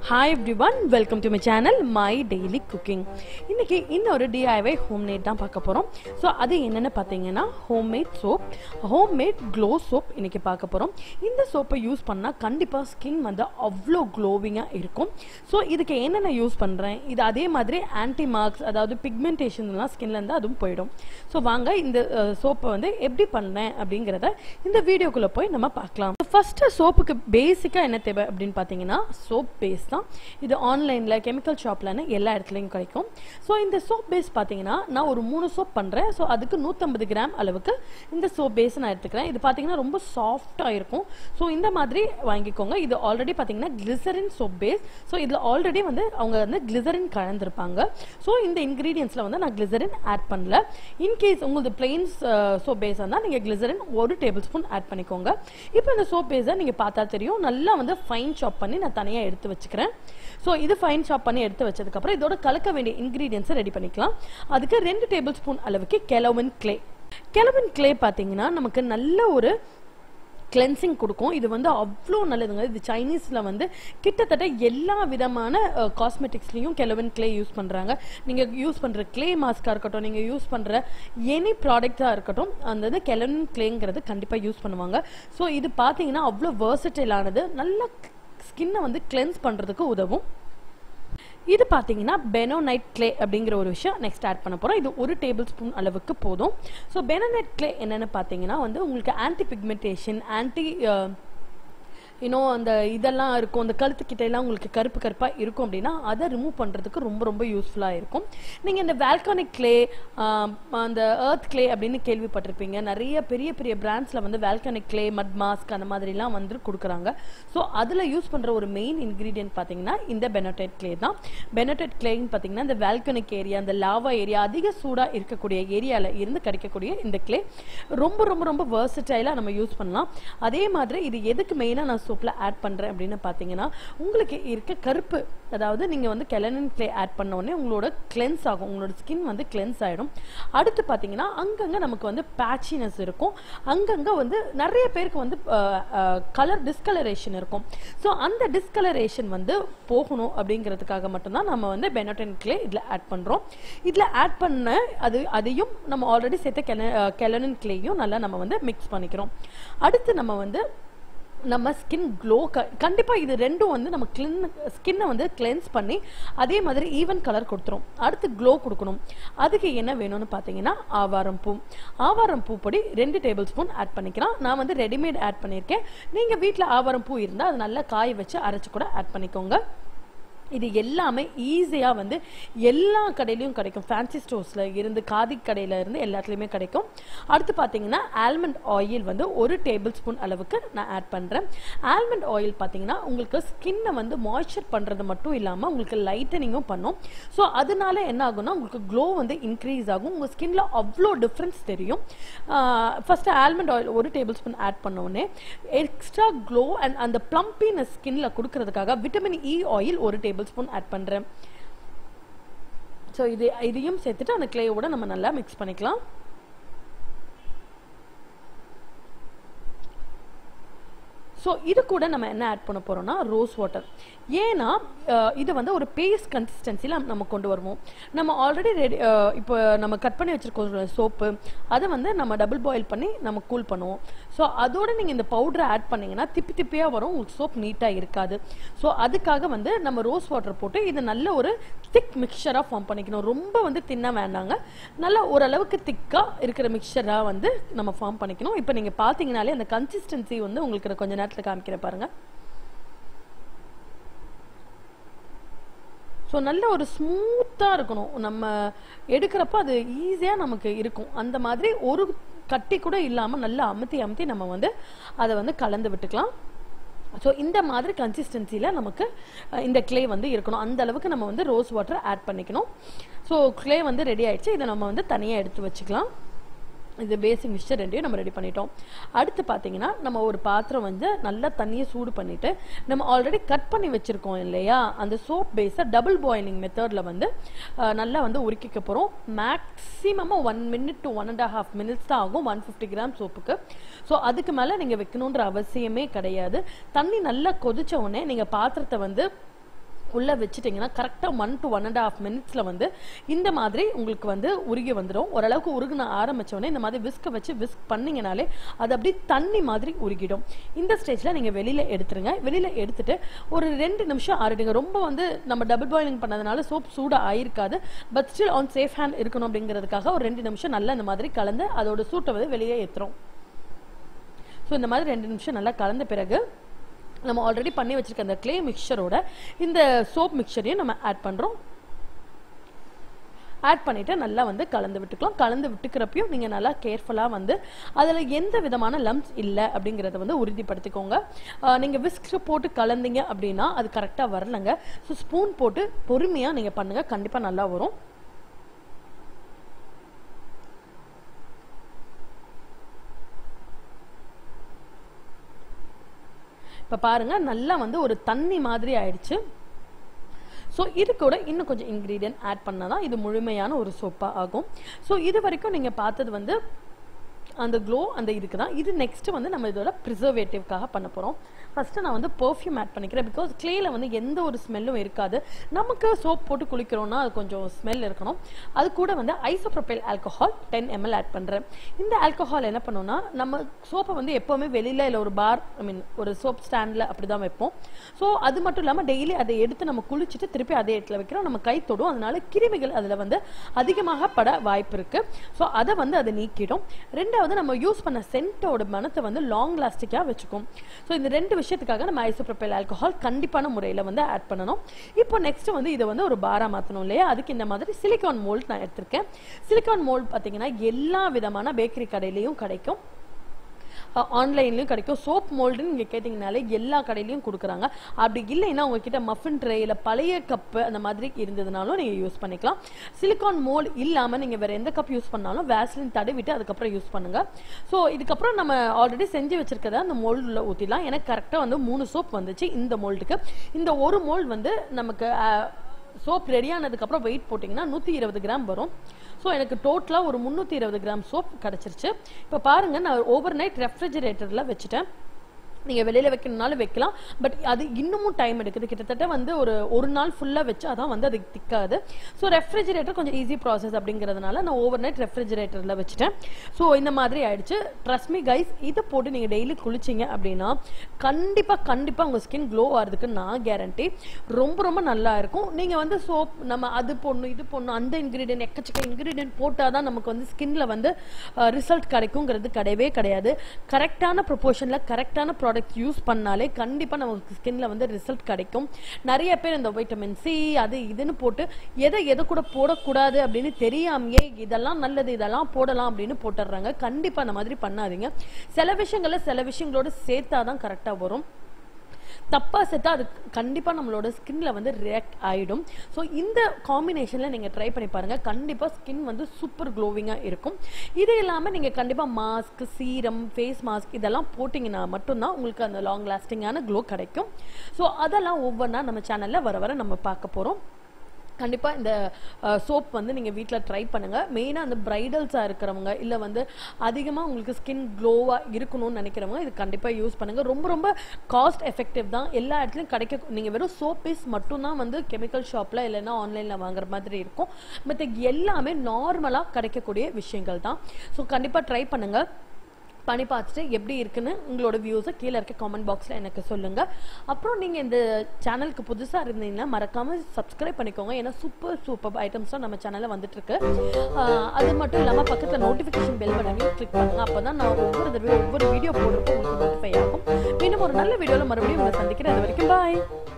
hi everyone welcome to my channel my daily cooking இன்றைக்கி இன்னொரு டிஐவை homemade தான் பார்க்க போகிறோம் ஸோ அது என்னென்னு பார்த்தீங்கன்னா homemade soap homemade glow soap இன்றைக்கி பார்க்க போகிறோம் இந்த சோப்பை யூஸ் பண்ணால் கண்டிப்பாக ஸ்கின் வந்து அவ்வளோ க்ளோவிங்காக இருக்கும் ஸோ இதுக்கு என்னென்ன யூஸ் பண்ணுறேன் இது அதே மாதிரி ஆன்டி மார்க்ஸ் அதாவது பிக்மெண்டேஷன்லாம் ஸ்கின்ல இருந்து அதுவும் போயிடும் ஸோ வாங்க இந்த சோப்பை வந்து எப்படி பண்ணேன் அப்படிங்கிறத இந்த வீடியோக்குள்ளே போய் நம்ம பார்க்கலாம் ஃபஸ்ட்டு சோப்புக்கு பேசிக்காக என்ன தேவை அப்படின்னு பார்த்தீங்கன்னா சோப் பேஸ் தான் இது ஆன்லைனில் கெமிக்கல் ஷாப்லன்னு எல்லா இடத்துலையும் கிடைக்கும் ஸோ இந்த சோப் பேஸ் பார்த்தீங்கன்னா நான் ஒரு மூணு சோப் பண்ணுறேன் ஸோ அதுக்கு நூற்றம்பது கிராம் அளவுக்கு இந்த சோப் பேஸ் நான் எடுத்துக்கிறேன் இது பார்த்தீங்கன்னா ரொம்ப சாஃப்டாக இருக்கும் ஸோ இந்த மாதிரி வாங்கிக்கோங்க இது ஆல்ரெடி பார்த்தீங்கன்னா கிளிசரின் சோப் பேஸ் ஸோ இதில் ஆல்ரெடி வந்து அவங்க வந்து கிளிசரின் கலந்துருப்பாங்க ஸோ இந்த இன்க்ரீடியன்ஸில் வந்து நான் கிளிசரின் ஆட் பண்ணல இன்கேஸ் உங்களுக்கு பிளெயின்ஸ் சோப் பேஸ் இருந்தால் நீங்கள் கிளிசரின் ஒரு டேபிள் ஸ்பூன் ஆட் பண்ணிக்கோங்க இப்போ இந்த சோப் பேஸை நீங்கள் பார்த்தா தெரியும் நல்லா வந்து ஃபைன் சாப் பண்ணி நான் தனியாக எடுத்து வச்சுக்கிறேன் ஸோ இது ஃபைன் சாப் பண்ணி எடுத்து வச்சதுக்கப்புறம் இதோட கலக்க வேண்டிய இன்க்ரீடியன்ஸை ரெடி பண்ணிக்கலாம் அதுக்கு ரெண்டு டேபிள் ஸ்பூன் அளவுக்கு கெலவன் கிளே கெலவன் கிளே பார்த்தீங்கன்னா நமக்கு நல்ல ஒரு கிளென்சிங் கொடுக்கும் இது வந்து அவ்வளோ நல்லதுங்க இது சைனீஸில் வந்து கிட்டத்தட்ட எல்லா விதமான காஸ்மெட்டிக்ஸ்லேயும் கெலவன் கிளே யூஸ் பண்ணுறாங்க நீங்கள் யூஸ் பண்ணுற கிளே மாஸ்காக இருக்கட்டும் நீங்கள் யூஸ் பண்ணுற எனி ப்ராடக்டாக இருக்கட்டும் அந்த இது கெலவன் கிளேங்கிறது கண்டிப்பாக யூஸ் பண்ணுவாங்க ஸோ இது பார்த்தீங்கன்னா அவ்வளோ வேர்சட்டைலானது நல்லா ஸ்கின்னை வந்து கிளென்ஸ் பண்ணுறதுக்கு உதவும் இது பார்த்தீங்கன்னா பெனோனைட் கிளே அப்படிங்கிற ஒரு விஷயம் நெக்ஸ்ட் ஆட் பண்ண போகிறோம் இது ஒரு டேபிள் ஸ்பூன் அளவுக்கு போதும் ஸோ பெனோனைட் கிளே என்னென்னு பார்த்தீங்கன்னா வந்து உங்களுக்கு ஆன்டி பிக்மெண்டேஷன் ஆன்டி இன்னும் அந்த இதெல்லாம் இருக்கும் அந்த கழுத்துக்கிட்ட எல்லாம் உங்களுக்கு கருப்பு கருப்பாக இருக்கும் அப்படின்னா அதை ரிமூவ் பண்ணுறதுக்கு ரொம்ப ரொம்ப யூஸ்ஃபுல்லாக இருக்கும் நீங்கள் இந்த வேல்கானிக் கிளே அந்த ஏர்த் கிளே அப்படின்னு கேள்விப்பட்டிருப்பீங்க நிறைய பெரிய பெரிய பிராண்ட்ஸில் வந்து வேல்கானிக் கிளே மட் மாஸ்க் அந்த மாதிரிலாம் வந்து கொடுக்குறாங்க ஸோ அதில் யூஸ் பண்ணுற ஒரு மெயின் இன்க்ரீடியன்ட் பார்த்தீங்கன்னா இந்த பெனோடெட் கிளே தான் பெனோடெட் கிளேன்னு பார்த்தீங்கன்னா இந்த வேல்கானிக் ஏரியா அந்த லாவா ஏரியா அதிக சூடாக இருக்கக்கூடிய ஏரியாவில் இருந்து கிடைக்கக்கூடிய இந்த கிளே ரொம்ப ரொம்ப ரொம்ப வேர்சடைலாக நம்ம யூஸ் பண்ணலாம் அதே மாதிரி இது எதுக்கு மெயினாக நான் சோப்பில் ஆட் பண்ணுறேன் அப்படின்னு பார்த்தீங்கன்னா உங்களுக்கு இருக்க கருப்பு அதாவது நீங்கள் வந்து கெலனின் கிளே ஆட் பண்ண உடனே உங்களோட கிளென்ஸ் ஆகும் உங்களோட ஸ்கின் வந்து கிளென்ஸ் ஆகிடும் அடுத்து பார்த்தீங்கன்னா அங்கங்கே நமக்கு வந்து பேச்சினஸ் இருக்கும் அங்கங்கே வந்து நிறைய பேருக்கு வந்து கலர் டிஸ்கலரேஷன் இருக்கும் ஸோ அந்த டிஸ்கலரேஷன் வந்து போகணும் அப்படிங்கிறதுக்காக மட்டும்தான் நம்ம வந்து பெனோட்டன் கிளே இதில் ஆட் பண்ணுறோம் இதில் ஆட் பண்ண அது அதையும் நம்ம ஆல்ரெடி சேர்த்த கெல கெலனின் கிளேயும் நல்லா நம்ம வந்து மிக்ஸ் பண்ணிக்கிறோம் அடுத்து நம்ம வந்து நம்ம ஸ்கின் க்ளோ க கண்டிப்பாக இது ரெண்டும் வந்து நம்ம கிளின் ஸ்கின்னை வந்து கிளென்ஸ் பண்ணி அதே மாதிரி ஈவன் கலர் கொடுத்துரும் அடுத்து க்ளோ கொடுக்கணும் அதுக்கு என்ன வேணும்னு பார்த்தீங்கன்னா ஆவாரம் பூ ஆவாரம் பூ பொடி ரெண்டு டேபிள் ஸ்பூன் ஆட் பண்ணிக்கலாம் நான் வந்து ரெடிமேட் ஆட் பண்ணியிருக்கேன் நீங்கள் வீட்டில் ஆவாரம் பூ இருந்தால் அது நல்லா காய வச்சு அரைச்சி கூட ஆட் பண்ணிக்கோங்க இது எல்லாமே ஈஸியாக வந்து எல்லா கடையிலையும் கிடைக்கும் ஃபேன்சி ஸ்டோர்ஸில் இருந்து காதி கடையில் இருந்து எல்லாத்துலேயுமே கிடைக்கும் அடுத்து பார்த்தீங்கன்னா ஆல்மண்ட் ஆயில் வந்து ஒரு டேபிள் ஸ்பூன் அளவுக்கு நான் ஆட் பண்ணுறேன் ஆல்மண்ட் ஆயில் பார்த்தீங்கன்னா உங்களுக்கு ஸ்கின்னை வந்து மாய்ஸ்சர் பண்ணுறது மட்டும் இல்லாமல் உங்களுக்கு லைட்டனிங்கும் பண்ணும் ஸோ அதனால என்ன ஆகும்னா உங்களுக்கு க்ளோ வந்து இன்க்ரீஸ் ஆகும் உங்கள் ஸ்கின்ல அவ்வளோ டிஃப்ரென்ஸ் தெரியும் ஃபஸ்ட்டு ஆல்மண்ட் ஆயில் ஒரு டேபிள் ஸ்பூன் ஆட் பண்ணோடனே எக்ஸ்ட்ரா க்ளோ அண்ட் அந்த ப்ளம்பினஸ் ஸ்கின்ல கொடுக்கறதுக்காக விட்டமின் இ ஆயில் ஒரு டேபிள் டேபிள் ஸ்பூன் ஆட் பண்ணுறேன் ஸோ இது இதையும் சேர்த்துட்டு அந்த கிளேயோட நம்ம நல்லா மிக்ஸ் பண்ணிக்கலாம் ஸோ இது கூட நம்ம என்ன ஆட் பண்ண போகிறோம்னா ரோஸ் வாட்டர் ஏன்னா இது வந்து ஒரு பேஸ்ட் கன்சிஸ்டன்சியில் நம்ம கொண்டு வருவோம் நம்ம ஆல்ரெடி ரெடி இப்போ நம்ம கட் பண்ணி வச்சுருக்கோம் சோப்பு அதை வந்து நம்ம டபுள் பாயில் பண்ணி நம்ம கூல் பண்ணுவோம் ஸோ அதோடு நீங்கள் இந்த பவுடரை ஆட் பண்ணிங்கன்னா திப்பி திப்பியாக வரும் உங்களுக்கு சோப் நீட்டாக இருக்காது ஸோ அதுக்காக வந்து நம்ம ரோஸ் வாட்டர் போட்டு இது நல்ல ஒரு திக் மிக்சராக ஃபார்ம் பண்ணிக்கணும் ரொம்ப வந்து தின்னாக வேண்டாங்க நல்லா ஓரளவுக்கு திக்காக இருக்கிற மிக்சராக வந்து நம்ம ஃபார்ம் பண்ணிக்கணும் இப்போ நீங்கள் பார்த்தீங்கனாலே அந்த கன்சிஸ்டன்சி வந்து உங்களுக்கு கொஞ்சம் நேரத்தில் காமிக்கிறேன் பாருங்கள் ஸோ நல்ல ஒரு ஸ்மூத்தாக இருக்கணும் நம்ம எடுக்கிறப்ப அது ஈஸியாக நமக்கு இருக்கும் அந்த மாதிரி ஒரு கட்டி கூட இல்லாமல் நல்லா அமுத்தி அமுத்தி நம்ம வந்து அதை வந்து கலந்து விட்டுக்கலாம் ஸோ இந்த மாதிரி கன்சிஸ்டன்சியில் நமக்கு இந்த கிளே வந்து இருக்கணும் அந்த அளவுக்கு நம்ம வந்து ரோஸ் வாட்டர் ஆட் பண்ணிக்கணும் ஸோ கிளே வந்து ரெடி ஆயிடுச்சு இதை நம்ம வந்து தனியாக எடுத்து வச்சுக்கலாம் இது பேசிக் மிக்சர் ரெண்டையும் நம்ம ரெடி பண்ணிட்டோம் அடுத்து பார்த்தீங்கன்னா நம்ம ஒரு பாத்திரம் வந்து நல்லா தண்ணியை சூடு பண்ணிவிட்டு நம்ம ஆல்ரெடி கட் பண்ணி வச்சுருக்கோம் இல்லையா அந்த சோப் பேஸை டபுள் பாயிலிங் மெத்தடில் வந்து நல்லா வந்து உருக்கிக்க போகிறோம் மேக்ஸிமமாக one minute to one and half minutes தான் ஆகும் ஒன் ஃபிஃப்டி கிராம் சோப்புக்கு ஸோ அதுக்கு மேலே நீங்கள் வைக்கணுன்ற அவசியமே கிடையாது தண்ணி நல்லா கொதிச்ச உடனே நீங்கள் பாத்திரத்தை வந்து உள்ளே வச்சுட்டிங்கன்னா கரெக்டாக one to one and half மினிட்ஸில் வந்து இந்த மாதிரி உங்களுக்கு வந்து உருகி வந்துடும் ஓரளவுக்கு உருகுன ஆரம்பித்தோடனே இந்த மாதிரி விஸ்கை வச்சு விஸ்க் பண்ணிங்கனாலே அது அப்படியே தண்ணி மாதிரி உருகிடும் இந்த ஸ்டேஜில் நீங்கள் வெளியில் எடுத்துருங்க வெளியில் எடுத்துட்டு ஒரு ரெண்டு நிமிஷம் ஆறிடுங்க ரொம்ப வந்து நம்ம டபுள் பாயிலிங் பண்ணதுனால சோப் சூடாக ஆயிருக்காது but still on safe hand இருக்கணும் அப்படிங்கிறதுக்காக ஒரு ரெண்டு நிமிஷம் நல்லா இந்த மாதிரி கலந்து அதோட சூட்டை வந்து வெளியே ஏற்றுறோம் ஸோ இந்த மாதிரி ரெண்டு நிமிஷம் நல்லா கலந்த பிறகு நம்ம ஆல்ரெடி பண்ணி வச்சிருக்க அந்த க்ளே மிக்சரோட இந்த சோப் மிக்சரையும் நம்ம ஆட் பண்ணுறோம் ஆட் பண்ணிவிட்டு நல்லா வந்து கலந்து விட்டுக்கலாம் கலந்து விட்டுக்கிறப்பையும் நீங்கள் நல்லா கேர்ஃபுல்லாக வந்து அதில் எந்த விதமான லம்ஸ் இல்லை அப்படிங்கிறத வந்து உறுதிப்படுத்திக்கோங்க நீங்கள் விஸ்க் போட்டு கலந்தீங்க அப்படின்னா அது கரெக்டாக வரலங்க ஸோ ஸ்பூன் போட்டு பொறுமையாக நீங்கள் பண்ணுங்கள் கண்டிப்பாக நல்லா வரும் இப்போ பாருங்கள் நல்லா வந்து ஒரு தண்ணி மாதிரி ஆயிடுச்சு ஸோ இது கூட இன்னும் கொஞ்சம் இன்க்ரீடியன்ட் ஆட் பண்ணால் தான் இது முழுமையான ஒரு சோப்பாக ஆகும் ஸோ இது வரைக்கும் நீங்கள் பார்த்தது வந்து அந்த க்ளோ அந்த இதுக்கு தான் இது நெக்ஸ்ட் வந்து நம்ம இதோட ப்ரிசர்வேட்டிவ்காக பண்ண போகிறோம் ஃபஸ்ட்டு நான் வந்து பர்ஃப்யூம் ஆட் பண்ணிக்கிறேன் பிகாஸ் க்ளேயில் வந்து எந்த ஒரு ஸ்மெல்லும் இருக்காது நமக்கு சோப் போட்டு குளிக்கிறோன்னா அது கொஞ்சம் ஸ்மெல் இருக்கணும் அது கூட வந்து isopropyl alcohol ten ML add பண்ணுறேன் இந்த ஆல்கஹால் என்ன பண்ணோம்னா நம்ம சோப்பை வந்து எப்போவுமே வெளியில் இல்லை ஒரு பார் ஐ மீன் ஒரு சோப் ஸ்டாண்டில் அப்படி தான் வைப்போம் ஸோ அது மட்டும் இல்லாமல் டெய்லி அதை எடுத்து நம்ம குளிச்சுட்டு திருப்பி அதே இடத்துல வைக்கிறோம் நம்ம கை தொடும் அதனால கிருமிகள் அதில் வந்து அதிகமாக பட வாய்ப்பு இருக்குது ஸோ அதை வந்து அதை நீக்கிடும் ரெண்டாவது நம்ம யூஸ் பண்ண சென்ட்டோட மனத்தை வந்து லாங் லாஸ்டிக்காக வச்சுக்கும் ஸோ இந்த ரெண்டு விஷயத்துக்காக நம்ம ஐசோப்ரோபைல் ஆல்கஹால் கண்டிப்பான முறையில் வந்து ஆட் பண்ணணும் இப்போ நெக்ஸ்ட் வந்து இதை வந்து ஒரு பாரா மாற்றணும் இல்லையா அதுக்கு இந்த மாதிரி சிலிக்கான் மோல்ட் நான் எடுத்திருக்கேன் சிலிக்கான் மோல்ட் பார்த்தீங்கன்னா எல்லா விதமான பேக்கரி கடையிலையும் கிடைக்கும் ஆன்லைன்லையும் கிடைக்கும் சோப் மோல்டுன்னு நீங்கள் கேட்டிங்கனாலே எல்லா கடையிலையும் கொடுக்குறாங்க அப்படி இல்லைன்னா உங்ககிட்ட மஃபின் ட்ரே இல்லை பழைய கப்பு அந்த மாதிரி இருந்ததுனாலும் நீங்கள் யூஸ் பண்ணிக்கலாம் சிலிக்கான் மோல்டு இல்லாமல் நீங்கள் வேறு எந்த கப் யூஸ் பண்ணாலும் வேஸ்லின் தடவிட்டு அதுக்கப்புறம் யூஸ் பண்ணுங்கள் ஸோ இதுக்கப்புறம் நம்ம ஆல்ரெடி செஞ்சு வச்சிருக்கத அந்த மோல்டில் ஊற்றிடலாம் எனக்கு கரெக்டாக வந்து மூணு சோப் வந்துச்சு இந்த மோல்டுக்கு இந்த ஒரு மோல்டு வந்து நமக்கு சோப் ரெடி ஆனதுக்கப்புறம் வெயிட் போட்டிங்கன்னா நூற்றி இருபது கிராம் வரும் ஸோ எனக்கு டோட்டலாக ஒரு முந்நூற்றி இருபது கிராம் சோப் கிடச்சிருச்சு இப்போ பாருங்கள் நான் ஓவர் நைட் ரெஃப்ரிஜரேட்டரில் வச்சுட்டேன் நீங்கள் வெளியில் வைக்கணுனாலும் வைக்கலாம் பட் அது இன்னமும் டைம் எடுக்குது கிட்டத்தட்ட வந்து ஒரு ஒரு நாள் ஃபுல்லாக வச்சு அதான் வந்து அது திக்காது ஸோ ரெஃப்ரிஜரேட்டர் கொஞ்சம் ஈஸி ப்ராசஸ் அப்படிங்கிறதுனால நான் ஓவர் நைட் ரெஃப்ரிஜரேட்டரில் வச்சுட்டேன் ஸோ இந்த மாதிரி ஆயிடுச்சு ட்ரஸ்மி கைஸ் இதை போட்டு நீங்கள் டெய்லி குளிச்சிங்க அப்படின்னா கண்டிப்பாக கண்டிப்பாக உங்கள் ஸ்கின் க்ளோ ஆகிறதுக்கு நான் கேரண்டி ரொம்ப ரொம்ப நல்லா இருக்கும் நீங்கள் வந்து சோப் நம்ம அது போடணும் இது போடணும் அந்த இன்க்ரீடியன்ட் எக்கச்சக்க இன்க்ரீடியன்ட் போட்டால் தான் நமக்கு வந்து ஸ்கின்ல வந்து ரிசல்ட் கிடைக்குங்கிறது கிடையவே கிடையாது கரெக்டான ப்ரொபோர்ஷனில் கரெக்டான ப்ராடக்ட் யூஸ் பண்ணாலே கண்டிப்பாக நமக்கு ஸ்கின்ல வந்து ரிசல்ட் கிடைக்கும் நிறைய பேர் இந்த வைட்டமின் சி அது இதுன்னு போட்டு எதை எதை கூட போடக்கூடாது அப்படின்னு தெரியாமையே இதெல்லாம் நல்லது இதெல்லாம் போடலாம் அப்படின்னு போட்டுடுறாங்க கண்டிப்பாக அந்த மாதிரி பண்ணாதீங்க சில விஷயங்களை சில விஷயங்களோட சேர்த்தா தான் கரெக்டாக வரும் தப்பாக சேர்த்தா அது கண்டிப்பாக நம்மளோட ஸ்கின்ல வந்து ரியாக்ட் ஆகிடும் ஸோ இந்த காம்பினேஷனில் நீங்கள் ட்ரை பண்ணி பாருங்கள் கண்டிப்பாக ஸ்கின் வந்து சூப்பர் க்ளோவிங்காக இருக்கும் இது இல்லாமல் நீங்கள் கண்டிப்பாக மாஸ்க் சீரம் ஃபேஸ் மாஸ்க் இதெல்லாம் போட்டிங்கன்னா மட்டும்தான் உங்களுக்கு அந்த லாங் லாஸ்டிங்கான க்ளோ கிடைக்கும் ஸோ அதெல்லாம் ஒவ்வொன்றா நம்ம சேனலில் வர வர நம்ம பார்க்க போகிறோம் கண்டிப்பாக இந்த சோப் வந்து நீங்கள் வீட்டில் ட்ரை பண்ணுங்கள் மெயினாக அந்த பிரைடல்ஸாக இருக்கிறவங்க இல்லை வந்து அதிகமாக உங்களுக்கு ஸ்கின் க்ளோவாக இருக்கணும்னு நினைக்கிறவங்க இது கண்டிப்பாக யூஸ் பண்ணுங்கள் ரொம்ப ரொம்ப காஸ்ட் எஃபெக்டிவ் தான் எல்லா இடத்துலையும் கிடைக்க நீங்கள் வெறும் சோப் பீஸ் மட்டும்தான் வந்து கெமிக்கல் ஷாப்பில் இல்லைன்னா ஆன்லைனில் வாங்குற மாதிரி இருக்கும் மற்ற எல்லாமே நார்மலாக கிடைக்கக்கூடிய விஷயங்கள் தான் ஸோ கண்டிப்பாக ட்ரை பண்ணுங்கள் பண்ணி பார்த்துட்டு எப்படி இருக்குன்னு உங்களோட வியூஸை கீழே இருக்க காமெண்ட் பாக்ஸில் எனக்கு சொல்லுங்கள் அப்புறம் நீங்கள் இந்த சேனலுக்கு புதுசாக இருந்தீங்கன்னா மறக்காமல் சப்ஸ்கிரைப் பண்ணிக்கோங்க ஏன்னா சூப்பர் சூப்பர் ஐட்டம்ஸ்லாம் நம்ம சேனலில் வந்துட்டுருக்கு அது மட்டும் இல்லாமல் பக்கத்தில் நோட்டிஃபிகேஷன் பெல் பண்ணி கிளிக் பண்ணுங்கள் அப்போ தான் நான் ஒவ்வொரு தடவையும் ஒவ்வொரு வீடியோ போடுறப்போ உங்களுக்கு நோட்டிஃபை ஆகும் இன்னும் ஒரு நல்ல வீடியோவில் மறுபடியும் உங்களை சந்திக்கிறேன் அது வரைக்கும் பாய்